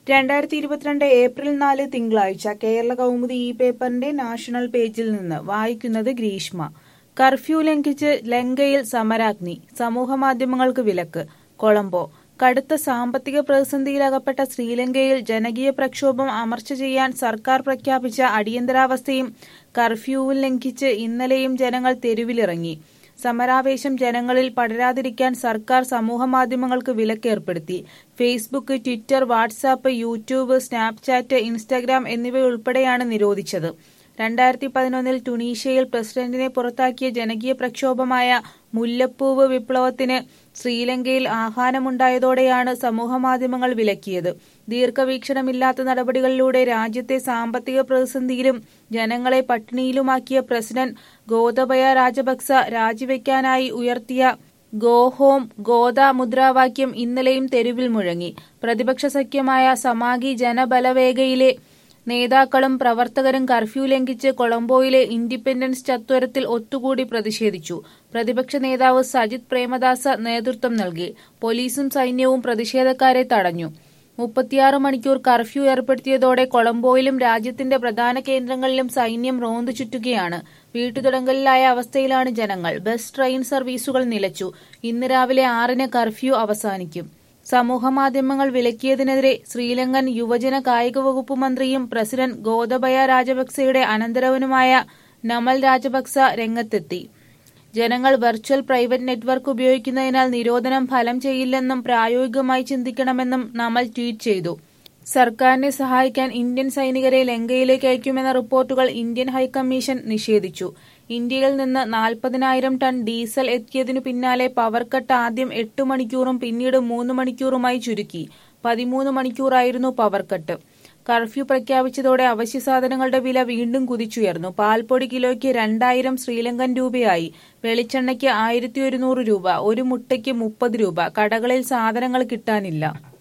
രണ്ടായിരത്തി ഇരുപത്തിരണ്ട് ഏപ്രിൽ നാല് തിങ്കളാഴ്ച കേരള കൗമുദി ഈ പേപ്പറിന്റെ നാഷണൽ പേജിൽ നിന്ന് വായിക്കുന്നത് ഗ്രീഷ്മ കർഫ്യൂ ലംഘിച്ച് ലങ്കയിൽ സമരാഗ്നി സമൂഹമാധ്യമങ്ങൾക്ക് വിലക്ക് കൊളംബോ കടുത്ത സാമ്പത്തിക പ്രതിസന്ധിയിലകപ്പെട്ട ശ്രീലങ്കയിൽ ജനകീയ പ്രക്ഷോഭം അമർച്ച ചെയ്യാൻ സർക്കാർ പ്രഖ്യാപിച്ച അടിയന്തരാവസ്ഥയും കർഫ്യൂവും ലംഘിച്ച് ഇന്നലെയും ജനങ്ങൾ തെരുവിലിറങ്ങി സമരാവേശം ജനങ്ങളിൽ പടരാതിരിക്കാൻ സർക്കാർ സമൂഹമാധ്യമങ്ങൾക്ക് വിലക്കേർപ്പെടുത്തി Facebook Twitter WhatsApp YouTube Snapchat Instagram എന്നിവയുൾപ്പെടെയാണ് നിരോധിച്ചത് രണ്ടായിരത്തി പതിനൊന്നിൽ ടുണീഷ്യയിൽ പ്രസിഡന്റിനെ പുറത്താക്കിയ ജനകീയ പ്രക്ഷോഭമായ മുല്ലപ്പൂവ് വിപ്ലവത്തിന് ശ്രീലങ്കയിൽ ആഹ്വാനമുണ്ടായതോടെയാണ് സമൂഹമാധ്യമങ്ങൾ വിലക്കിയത് ദീർഘവീക്ഷണമില്ലാത്ത നടപടികളിലൂടെ രാജ്യത്തെ സാമ്പത്തിക പ്രതിസന്ധിയിലും ജനങ്ങളെ പട്ടിണിയിലുമാക്കിയ പ്രസിഡന്റ് ഗോതബയ രാജപക്സ രാജിവെക്കാനായി ഉയർത്തിയ ഗോ ഹോം ഗോദ മുദ്രാവാക്യം ഇന്നലെയും തെരുവിൽ മുഴങ്ങി പ്രതിപക്ഷ സഖ്യമായ സമാഗി ജനബലവേഗയിലെ നേതാക്കളും പ്രവർത്തകരും കർഫ്യൂ ലംഘിച്ച് കൊളംബോയിലെ ഇൻഡിപെൻഡൻസ് ചത്വരത്തിൽ ഒത്തുകൂടി പ്രതിഷേധിച്ചു പ്രതിപക്ഷ നേതാവ് സജിത് പ്രേമദാസ നേതൃത്വം നൽകി പോലീസും സൈന്യവും പ്രതിഷേധക്കാരെ തടഞ്ഞു മുപ്പത്തിയാറ് മണിക്കൂർ കർഫ്യൂ ഏർപ്പെടുത്തിയതോടെ കൊളംബോയിലും രാജ്യത്തിന്റെ പ്രധാന കേന്ദ്രങ്ങളിലും സൈന്യം റോന്തു ചുറ്റുകയാണ് വീട്ടുതടങ്കലിലായ അവസ്ഥയിലാണ് ജനങ്ങൾ ബസ് ട്രെയിൻ സർവീസുകൾ നിലച്ചു ഇന്ന് രാവിലെ ആറിന് കർഫ്യൂ അവസാനിക്കും സമൂഹമാധ്യമങ്ങൾ വിലക്കിയതിനെതിരെ ശ്രീലങ്കൻ യുവജന കായിക വകുപ്പ് മന്ത്രിയും പ്രസിഡന്റ് ഗോതബയ രാജപക്സയുടെ അനന്തരവനുമായ നമൽ രാജപക്സ രംഗത്തെത്തി ജനങ്ങൾ വെർച്വൽ പ്രൈവറ്റ് നെറ്റ്വർക്ക് ഉപയോഗിക്കുന്നതിനാൽ നിരോധനം ഫലം ചെയ്യില്ലെന്നും പ്രായോഗികമായി ചിന്തിക്കണമെന്നും നമൽ ട്വീറ്റ് ചെയ്തു സർക്കാരിനെ സഹായിക്കാൻ ഇന്ത്യൻ സൈനികരെ ലങ്കയിലേക്ക് അയക്കുമെന്ന റിപ്പോർട്ടുകൾ ഇന്ത്യൻ ഹൈക്കമ്മീഷൻ നിഷേധിച്ചു ഇന്ത്യയിൽ നിന്ന് നാൽപ്പതിനായിരം ടൺ ഡീസൽ എത്തിയതിനു പിന്നാലെ പവർ കട്ട് ആദ്യം എട്ട് മണിക്കൂറും പിന്നീട് മൂന്ന് മണിക്കൂറുമായി ചുരുക്കി പതിമൂന്ന് മണിക്കൂറായിരുന്നു പവർ കട്ട് കർഫ്യൂ പ്രഖ്യാപിച്ചതോടെ അവശ്യ സാധനങ്ങളുടെ വില വീണ്ടും കുതിച്ചുയർന്നു പാൽപ്പൊടി കിലോയ്ക്ക് രണ്ടായിരം ശ്രീലങ്കൻ രൂപയായി വെളിച്ചെണ്ണയ്ക്ക് ആയിരത്തി ഒരുന്നൂറ് രൂപ ഒരു മുട്ടയ്ക്ക് മുപ്പത് രൂപ കടകളിൽ സാധനങ്ങൾ കിട്ടാനില്ല